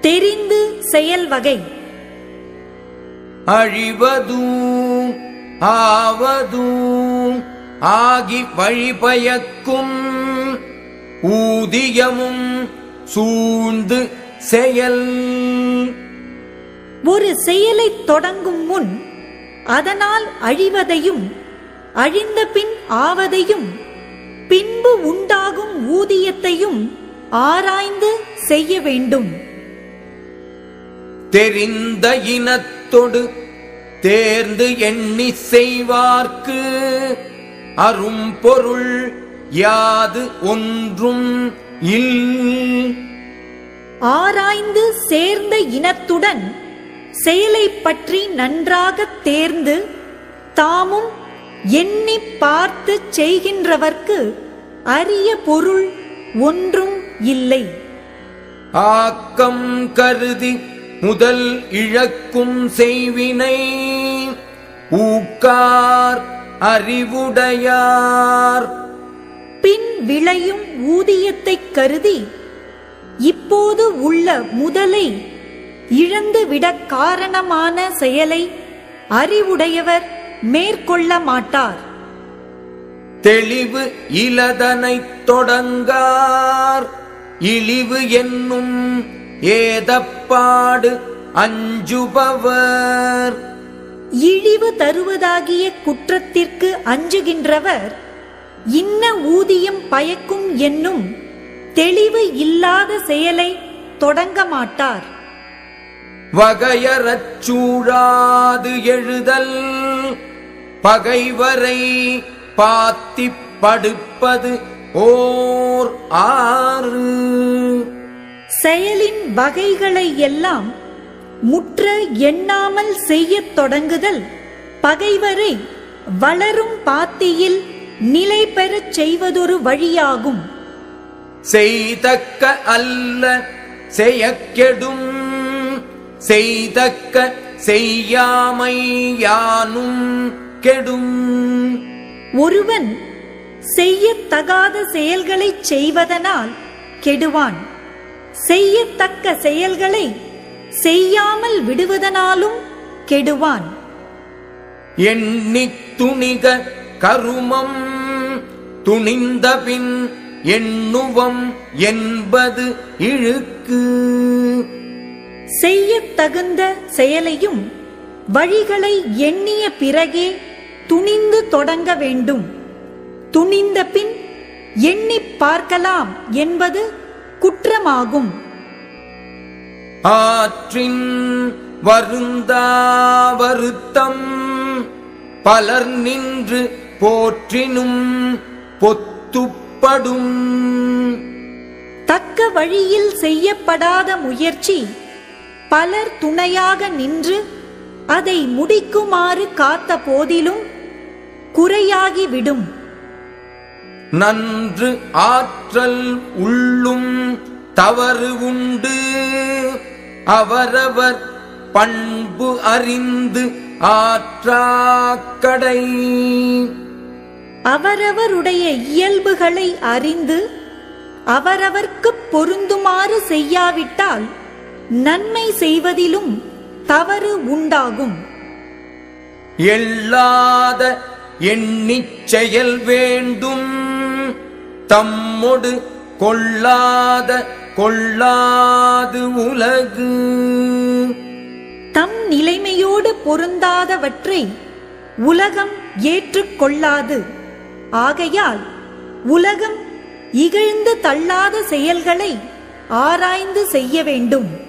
தெரிந்து செயல் வகை அழிவதூம் ஆவதூம் ஆகி வழிபயக்கும் ஊதியமும் சூழ்ந்து செயல் ஒரு செயலைத் தொடங்கும் முன் அதனால் அழிவதையும் அழிந்த பின் ஆவதையும் பின்பு உண்டாகும் ஊதியத்தையும் ஆராய்ந்து செய்ய வேண்டும் தெரிந்த இனத்தொடு தேர்ந்து எண்ணி செய்வார்க்கு அரும்பொருள் யாது ஒன்றும் இல் ஆராய்ந்து சேர்ந்த இனத்துடன் செயலைப் பற்றி நன்றாகத் தேர்ந்து தாமும் எண்ணிப் பார்த்து செய்கின்றவர்க்கு அரிய பொருள் ஒன்றும் இல்லை ஆக்கம் கருதி முதல் இழக்கும் செய்வினை ஊக்கார் அறிவுடையார் பின் விளையும் ஊதியத்தைக் கருதி இப்போது உள்ள முதலை இழந்துவிடக் காரணமான செயலை அறிவுடையவர் மேற்கொள்ள மாட்டார் தெளிவு இலதனைத் தொடங்கார் இழிவு என்னும் ஏதப்பாடு அஞ்சுபவர் இழிவு தருவதாகிய குற்றத்திற்கு அஞ்சுகின்றவர் இன்ன ஊதியம் பயக்கும் என்னும் தெளிவு இல்லாத செயலை தொடங்க மாட்டார் வகையறச் சூழாது எழுதல் பகைவரை பாத்திப் படுப்பது ஓர் ஆறு செயலின் வகைகளை எல்லாம் முற்ற எண்ணாமல் செய்யத் தொடங்குதல் பகைவரை வளரும் பாத்தியில் நிலை பெறச் செய்வதொரு வழியாகும் செய்தக்க அல்ல செய்யக்கெடும் செய்தக்க செய்யாமை யானும் கெடும் ஒருவன் செய்யத்தகாத செயல்களைச் செய்வதனால் கெடுவான் செய்யத்தக்க செயல்களை செய்யாமல் விடுவதனாலும் கெடுவான் எண்ணித் துணிக கருமம் துணிந்தபின் எண்ணுவம் என்பது இழுக்கு செய்யத் தகுந்த செயலையும் வழிகளை எண்ணிய பிறகே துணிந்து தொடங்க வேண்டும் துணிந்த பின் எண்ணிப் பார்க்கலாம் என்பது குற்றமாகும் ஆற்றின் வருந்தா வருத்தம் பலர் நின்று போற்றினும் பொத்துப்படும் தக்க வழியில் செய்யப்படாத முயற்சி பலர் துணையாக நின்று அதை முடிக்குமாறு காத்த போதிலும் குறையாகிவிடும் நன்று ஆற்றல் உள்ளும் தவறு உண்டு அவரவர் பண்பு அறிந்து ஆற்றாக்கடை அவரவருடைய இயல்புகளை அறிந்து அவரவர்க்குப் பொருந்துமாறு செய்யாவிட்டால் நன்மை செய்வதிலும் தவறு உண்டாகும் எள்ளாத எண்ணிச் செயல் வேண்டும் தம்மொடு கொள்ளாத கொள்ளாது உலகு தம் நிலைமையோடு பொருந்தாதவற்றை உலகம் ஏற்றுக்கொள்ளாது ஆகையால் உலகம் இகழ்ந்து தள்ளாத செயல்களை ஆராய்ந்து செய்ய வேண்டும்